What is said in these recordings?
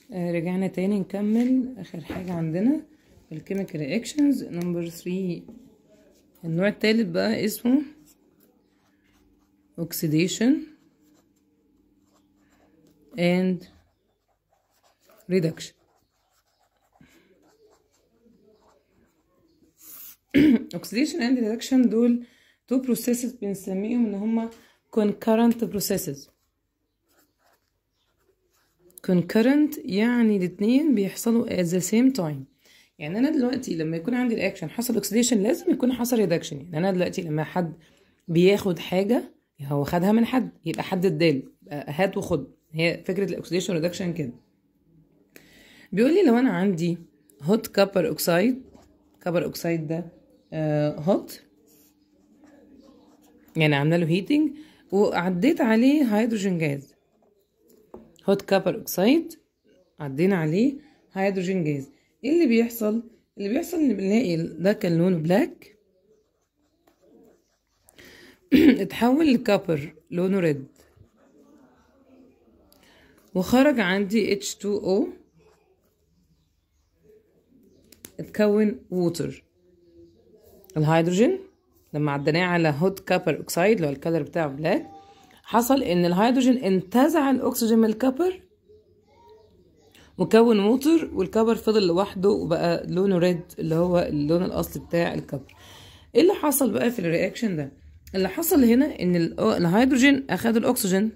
آه، رجعنا تاني نكمل اخر حاجة عندنا الكيميكال رياكشنز نمبر 3 النوع التالت بقى اسمه oxidation and reduction oxidation and reduction دول two processes بنسميهم ان هما concurrent processes concurrent يعني الاتنين بيحصلوا at the same time يعني انا دلوقتي لما يكون عندي رياكشن حصل اوكسيديشن لازم يكون حصل ريدكشن يعني انا دلوقتي لما حد بياخد حاجه هو خدها من حد يبقى حد اداله يبقى هات وخد هي فكره الاكسيديشن ريدكشن كده بيقول لي لو انا عندي هوت كابر اوكسايد كابر اوكسايد ده هوت يعني عامله له هيتنج وعديت عليه هيدروجين جاز هوت كابر اوكسايد عدينا عليه هيدروجين جاز ايه اللي بيحصل اللي بيحصل ان بنلاقي ده كان لونه بلاك اتحول لكابر لونه ريد وخرج عندي H2O اتكون ووتر الهيدروجين لما عديناه على هوت كابر اوكسايد اللي هو الكالر بتاعه بلاك حصل ان الهيدروجين انتزع الاكسجين من الكابر وكون ووتر والكبر فضل لوحده وبقى لونه ريد اللي هو اللون الاصلي بتاع الكبر ايه اللي حصل بقى في الرياكشن ده اللي حصل هنا ان الهيدروجين اخد الاكسجين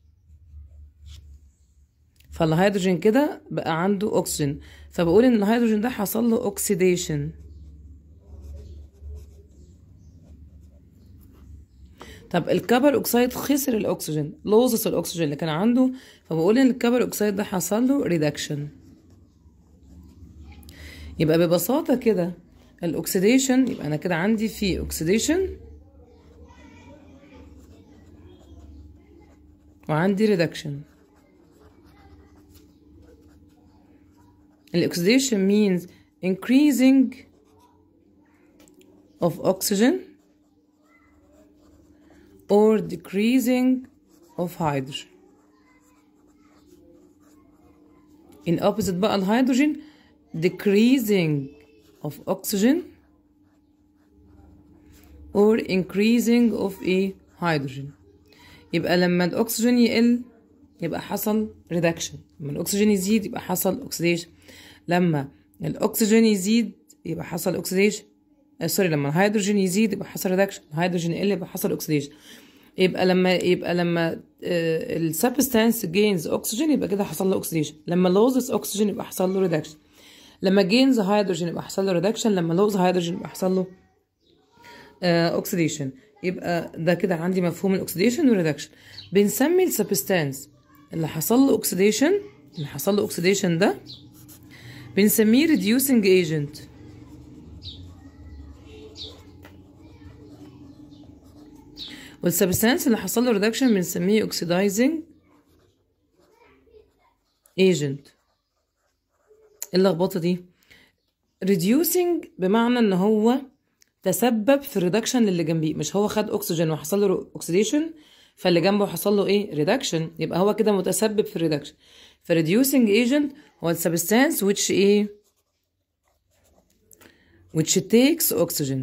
فالهيدروجين كده بقى عنده اكسجين فبقول ان الهيدروجين ده حصل له اوكسيديشن طب الكبر اوكسيد خسر الاكسجين لوزس الاكسجين اللي كان عنده فبقول ان الكبر اوكسيد ده حصل له ريدكشن يبقى ببساطه كده الاكسيديشن يبقى انا كده عندي في اوكسيديشن وعندي ريدكشن الاكسيديشن means increasing of oxygen or decreasing of hydrogen in opposite بقى الهيدروجين decreasing of oxygen or increasing of a hydrogen يبقى لما الاكسجين يقل يبقى حصل reduction لما الاكسجين يزيد يبقى حصل oxidation لما الاكسجين يزيد يبقى حصل oxidation سوري لما الهيدروجين يزيد يبقى حصل ريدكشن الهيدروجين يقل يبقى حصل اوكسيديشن يبقى لما يبقى لما السبستانس جينز اوكسجين يبقى كده حصل له اوكسيديشن لما لوزس اوكسجين يبقى حصل له ريدكشن لما جينز هيدروجين يبقى حصل له ريدكشن لما لوز هيدروجين يبقى حصل له اوكسيديشن يبقى ده كده عندي مفهوم الاكسيديشن والريدكشن بنسمي السبستانس اللي حصل له اوكسيديشن اللي حصل له اوكسيديشن ده بنسميه reducing agent والسبستانس اللي حصل له ريدكشن بنسميه اوكسيدايزنج ايجنت اللخبطه دي ريديوسنج بمعنى ان هو تسبب في الريدكشن للي جنبيه مش هو خد اكسجين وحصل له اوكسيديشن فاللي جنبه حصل له ايه ريدكشن يبقى هو كده متسبب في الريدكشن فريديوسنج ايجنت هو السبستانس which ايه which takes oxygen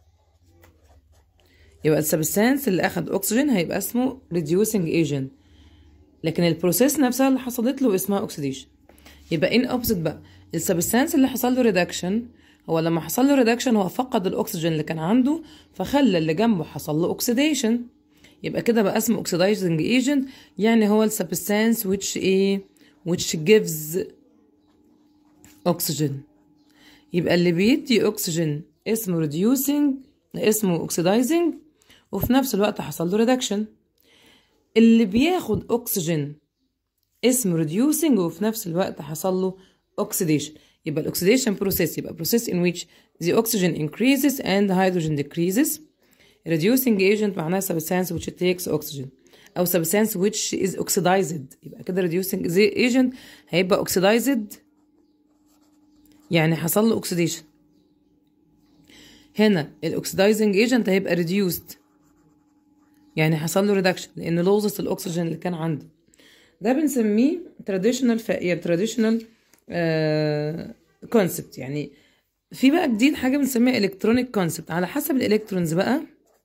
يبقى السبستانس اللي اخد اكسجين هيبقى اسمه reducing agent لكن البروسيس نفسها اللي حصلت له اسمها اوكسيديشن يبقى ان اوبزيت بقى السبستانس اللي حصل له ريدكشن هو لما حصل له ريدكشن هو فقد الاكسجين اللي كان عنده فخلى اللي جنبه حصل له اوكسيديشن يبقى كده بقى اسمه اوكسيدايزنج ايجنت يعني هو السبستانس which ايه which gives oxygen يبقى اللي بيدي اكسجين اسمه reducing اسمه oxidizing وفي نفس الوقت حصل له ريدكشن اللي بياخد اكسجين اسمه reducing وفي نفس الوقت حصل له oxidation يبقى الاكسيديشن بروسيس يبقى process in which the oxygen increases and hydrogen decreases reducing agent معناها substance which takes oxygen او substance which is oxidized يبقى كده reducing agent هيبقى oxidized يعني حصل له oxidation هنا الاكسدايزنج ايجنت هيبقى reduced يعني حصل له ريدكشن لان لوزس الاكسجين اللي كان عندي ده بنسميه traditional ف... يعني traditional كونسبت يعني في بقى جديد حاجه بنسميها الكترونيك كونسبت على حسب الالكترونز بقى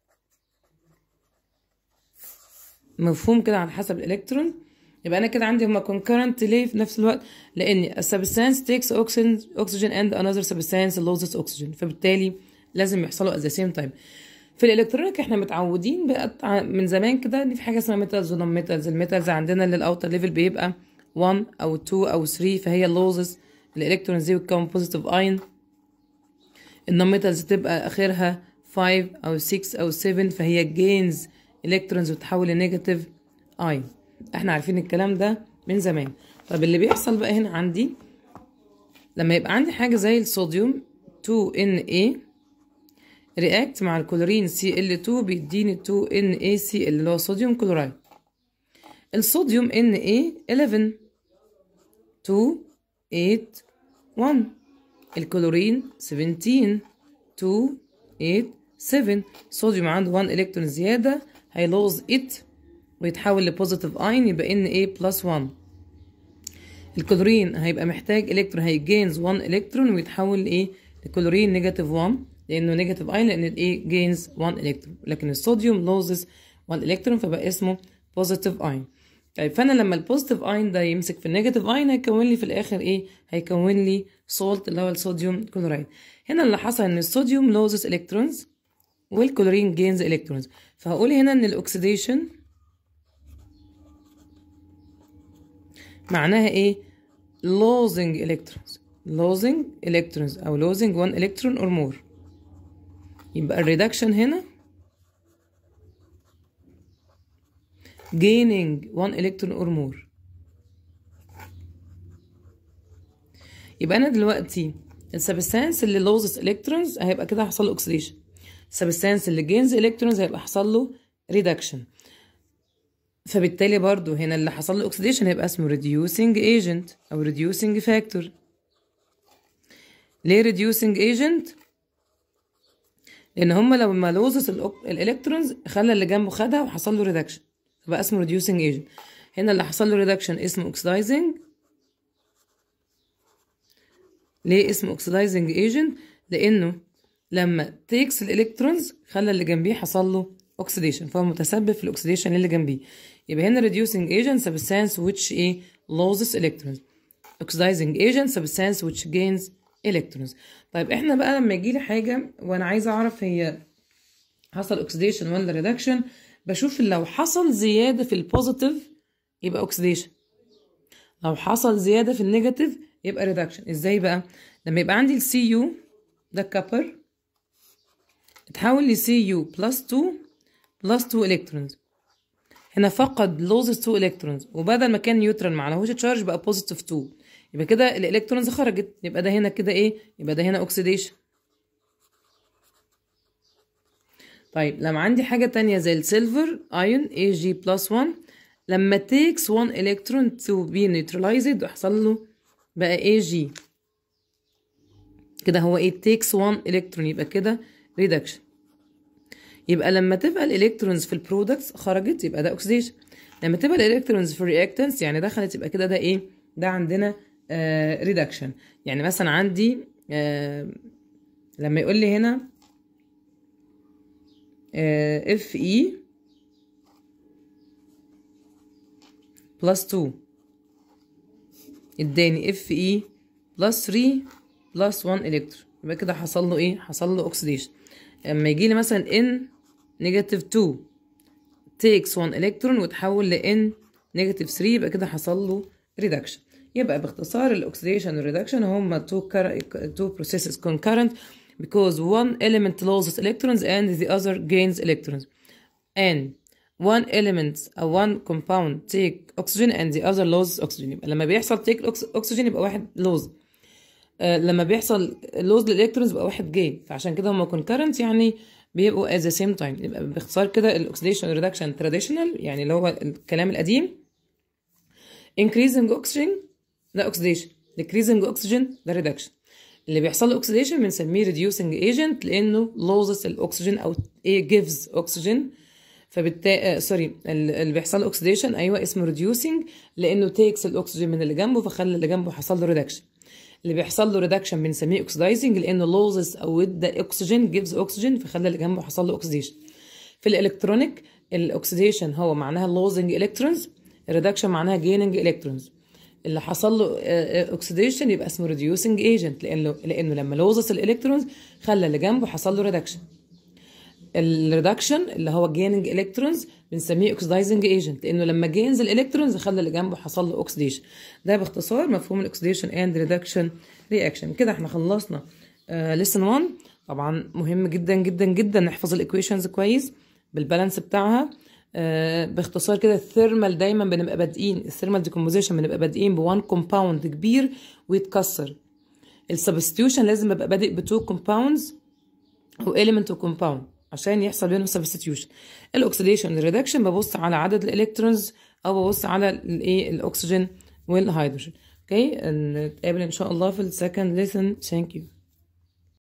مفهوم كده على حسب الالكترون يبقى انا كده عندي هما concurrent ليه في نفس الوقت لان a substance takes oxygen, oxygen and another substance loses oxygen فبالتالي لازم يحصلوا at the same time في الالكترونيك احنا متعودين بقى من زمان كده ان في حاجه اسمها ميتالز ونون ميتالز الميتالز عندنا اللي الاوتر ليفل بيبقى 1 او 2 او 3 فهي اللوزز الالكترونز دي بتكون بوزيتيف اين النون ميتالز تبقى اخرها 5 او 6 او 7 فهي جينز الكترونز بتتحول لنيجاتيف اين احنا عارفين الكلام ده من زمان طب اللي بيحصل بقى هنا عندي لما يبقى عندي حاجه زي الصوديوم 2Na رياكت مع الكلورين Cl2 بيديني 2NaCl اللي هو صوديوم كلورايد الصوديوم Na 11 2 8 1 الكلورين 17 2 8 7 صوديوم عنده 1 الكترون زيادة هيلوز ات ويتحول لبوزيتيف اين يبقى Na بلس 1 الكلورين هيبقى محتاج الكترون هيجينز 1 الكترون ويتحول لايه لكلورين نيجاتيف 1 لانه نيجاتيف اين لان الايه جينز 1 الكترون لكن الصوديوم لوزز 1 الكترون فبقى اسمه بوزيتيف اين طيب فانا لما البوزيتيف اين ده يمسك في النيجاتيف اين هيكون لي في الاخر ايه هيكون لي سولت اللي هو الصوديوم كلورايد هنا اللي حصل ان الصوديوم لوزز الكترونز والكلورين جينز الكترونز فهقول هنا ان الاكسيديشن معناها ايه losing electrons losing electrons او losing one electron or more يبقى الريدكشن هنا gaining one electron or more يبقى انا دلوقتي السبستانس اللي loses electrons هيبقى كده هيحصل له oxidation السبستانس اللي gains electrons هيبقى حصل له reduction فبالتالي برضو هنا اللي حصل له اوكسيديشن هيبقى اسمه reducing agent او reducing factor ليه reducing agent لان هما لما لوزس الالكترونز خلى اللي جنبه خدها وحصل له ريدكشن فبقى اسمه reducing agent هنا اللي حصل له ريدكشن اسمه oxidizing ليه اسمه oxidizing agent لانه لما تيكس الالكترونز خلى اللي جنبيه حصل له oxidation فهو متسبب في الاكسيديشن اللي جنبيه يبقى هنا reducing agent substance which a loses electrons oxidizing agent substance which gains electrons طيب احنا بقى لما يجي لي حاجه وانا عايزه اعرف هي حصل oxidation ولا reduction بشوف لو حصل زياده في البوزيتيف يبقى oxidation لو حصل زياده في النيجاتيف يبقى reduction ازاي بقى لما يبقى عندي السي يو ده كابر اتحول لسي يو بلس 2 بلس 2 الكترونز هنا فقد لوزز 2 الكترونز وبدل ما كان نيوترال معلهوش تشارج بقى بوزيتيف 2 يبقى كده الالكترونز خرجت يبقى ده هنا كده ايه يبقى ده هنا اوكسيديشن طيب لما عندي حاجه تانية زي السيلفر ايون اي جي بلس 1 لما تيكس 1 الكترون تو بي نيوترلايزد ويحصل له بقى اي جي كده هو ايه تيكس 1 الكترون يبقى كده ريدكشن يبقى لما تبقى الالكترونز في البرودكتس خرجت يبقى ده اوكسيديشن لما تبقى الالكترونز في الرياكتنس يعني دخلت يبقى كده ده ايه ده عندنا ريدكشن آه يعني مثلا عندي آه لما يقول لي هنا اف اي بلس 2 اداني اف اي بلس 3 بلس 1 الكترون يبقى كده حصل له ايه حصل له اوكسيديشن لما يجي لي مثلا ان نيجاتيف 2 takes 1 الكترون وتحول ل n نيجاتيف 3 يبقى كده حصل له ريدكشن يبقى باختصار الاكسيديشن والريدكشن هما two, two processes concurrent because one element loses electrons and the other gains electrons and one element or one compound take oxygen and the other loses oxygen يبقى لما بيحصل take oxygen يبقى واحد lose آه لما بيحصل لوز للالكترونز يبقى واحد جاين فعشان كده هما concurrent يعني بيبقوا at the same time يبقى باختصار كده الاكسيديشن ريدكشن traditional يعني اللي هو الكلام القديم increasing oxygen ده oxidation decreasing oxygen ده reduction اللي بيحصل له oxidation بنسميه reducing agent لانه loses الاكسجين او gives oxygen فبالتالي سوري اللي بيحصل له اوكسيديشن ايوه اسمه ريديوسنج لانه تيكس الاكسجين من اللي جنبه فخلى اللي جنبه حصل له ريدكشن اللي بيحصل له ريدكشن بنسميه اوكسيدايزنج لانه لوزز او ادى اكسجين جيفز اوكسجين فخلى اللي جنبه حصل له اوكسيديشن في الالكترونيك الاكسيديشن هو معناها لوزنج الكترونز الريدكشن معناها جيننج الكترونز اللي حصل له اوكسيديشن يبقى اسمه ريديوسنج ايجنت لانه لانه لما لوزس الالكترونز خلى اللي جنبه حصل له ريدكشن الريدكشن اللي هو جيننج الكترونز بنسميه اوكسيدايزنج ايجنت لانه لما جينز الالكترونز خلى اللي جنبه حصل له اوكسيديشن ده باختصار مفهوم الاكسيديشن اند ريدكشن رياكشن كده احنا خلصنا ليسن 1 طبعا مهم جدا جدا جدا نحفظ الايكويشنز كويس بالبالانس بتاعها آه باختصار كده الثيرمال دايما بنبقى بادئين الثيرمال ديكومبوزيشن بنبقى بادئين بوان كومباوند كبير ويتكسر السبستيوشن لازم ابقى بادئ بتو كومباوندز او element وكومباوند عشان يحصل بينهم سبستيوشن الاكسيديشن الريدكشن ببص على عدد الالكترونز او ببص على الايه الاكسجين والهيدروجين اوكي نتقابل ان شاء الله في السكند ليسن ثانك يو